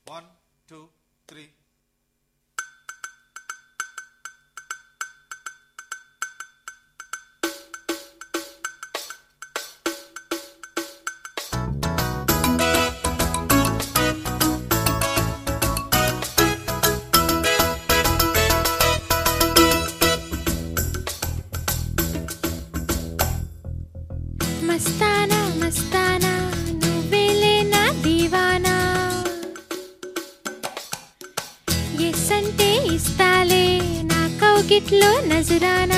One two three మస్తానా మస్తానా నువ్వేలే నా దీవానా ఎస్ అంటే ఇస్తాలే నా కౌగిట్లో నజరానా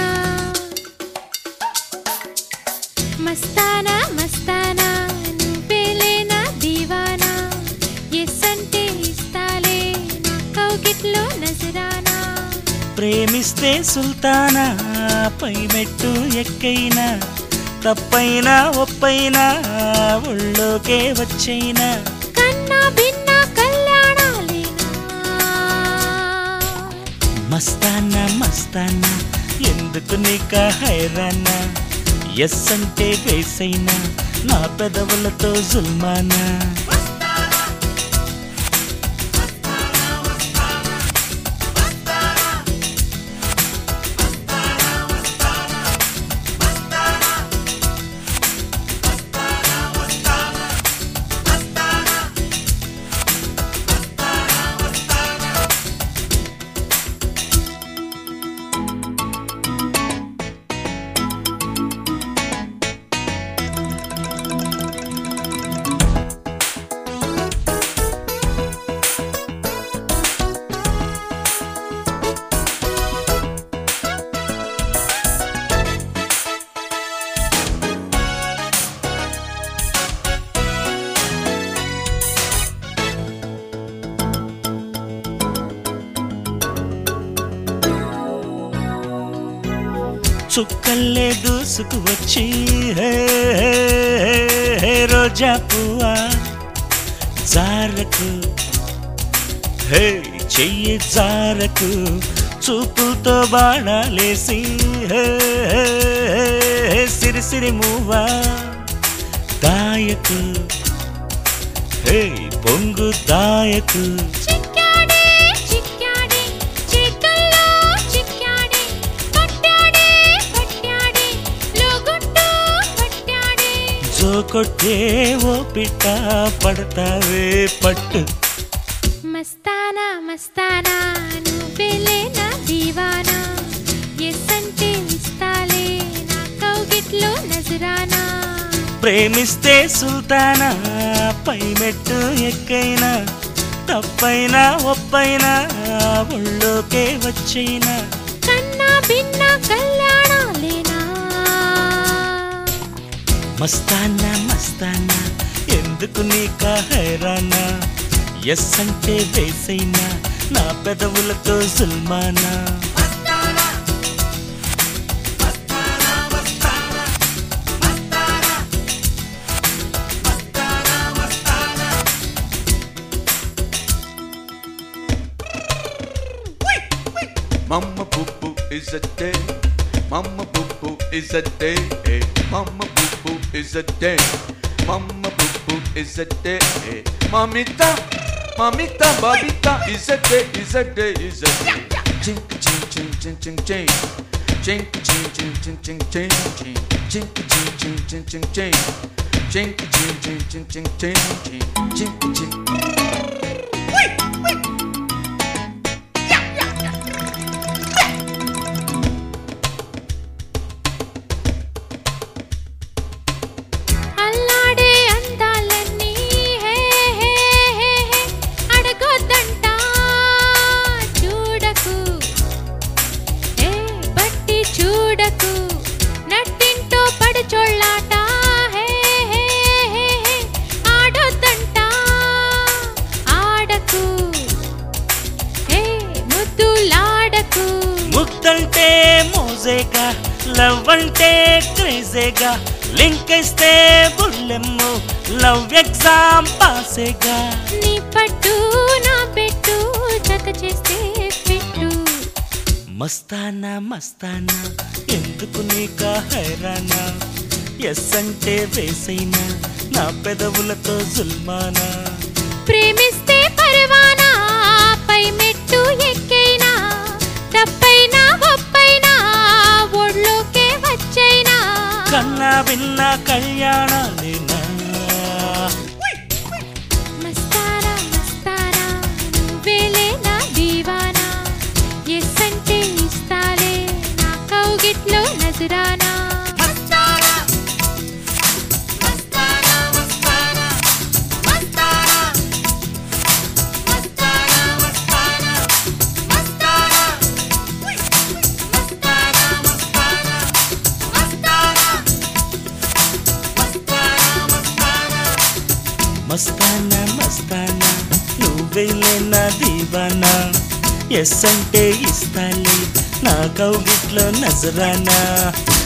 మస్తానా మస్తానా నువ్వేలే నా దీవానా ఎస్ అంటే ఇస్తాలే నా కౌగిట్లో నజరానా ప్రేమిస్తే సుల్తానా పై మెట్టు ఎక్కైనా తప్పైనా ఒప్పైనా ఒళ్ళోకే వచ్చైనా కన్నా భిన్న కళ్యాణాలేనా మస్తానా మస్తానా ఎందుకు నీక హైరానా ఎస్ అంటే వేసైనా నా పెదవులతో జుల్మానా చుక్కల్లే దూసుకు వచ్చి హే, హే, హే, హే, రోజా పువ్వా జారకు హే చెయ్యి జారకు చూపుతో బాణాలేసి హే, హే, హే, సిరి సిరి మువ్వా దాయకు హే పొంగు దాయకు చిక్కాడే చిక్కాడే చేతుల్లో చిక్కాడే పట్టాడే పట్టాడే లోగుట్టు పట్టాడే జో కొట్టే ఓ పిట్ట పడతావే పట్టు మస్తానా మస్తానా నువ్వేలే నా దీవానా ఎస్ అంటే ఇస్తాలే నా కౌగిట్లో నజరానా ప్రేమిస్తే సుల్తానా పై మెట్టు ఎక్కైనా తప్పైనా ఒప్పైనా ఒళ్ళోకే వచ్చైనా కన్నా భిన్న కళ్యాణాలేనా మస్తానా మస్తానా ఎందుకు నీక హైరానా ఎస్ అంటే వేసైనా నా పెదవులతో సుల్మానా Mama boo boo is a day. Mama boo boo is a day. Mama boo boo is a day. Mama boo boo is a day. Mamita, mamita, babita is a day, is a day, is a day. Chink ching ching ching ching ching. Chink ching ching ching ching ching ching. Chink ching ching ching ching ching. Chink ching ching ching ching ching ching. Chink ching. అల్లాడే అందాలన్నీ హే హే హే హే అడగొద్దంట చూడకు ఏ బట్టి చూడకు నట్టింటో పడుచోళ్ళాట హే హే హే హే ఆడొద్దంట ఆడకు హే ముద్దులాడకు ముద్దంటే మోజేగా love అంటే క్రేజేగా link ఇస్తే బుల్లెమ్ము love exam పాసేగా నీ పట్టు నా పెట్టు జత చేస్తే పెట్టు మస్తానా మస్తానా ఎందుకు నీక హైరానా ఎస్ అంటే వేసైనా నా పెదవులతో జుల్మానా ప్రేమిస్తే పర పరవానా పై మెట్టు ఎక్కైనా తప్పైనా ఒప్పైనా ఒళ్ళోకే వచ్చైనా కన్నా విన్న కళ్యాణాలేనా మస్తారా మస్తారా నువ్వేలే నా దీవానా ఎస్ అంటే ఇస్తాలే నా కౌగిట్లో నజరానా మస్తారా మస్తారా మస్తారా మస్తారా మస్తారా మస్తారా మస్తారా మస్తారా మస్తారా మస్తారా మస్తానా మస్తానా నువ్వేలే నా దీవానా ఎస్ అంటే ఇస్తాలే నా కౌగిట్లో నజరానా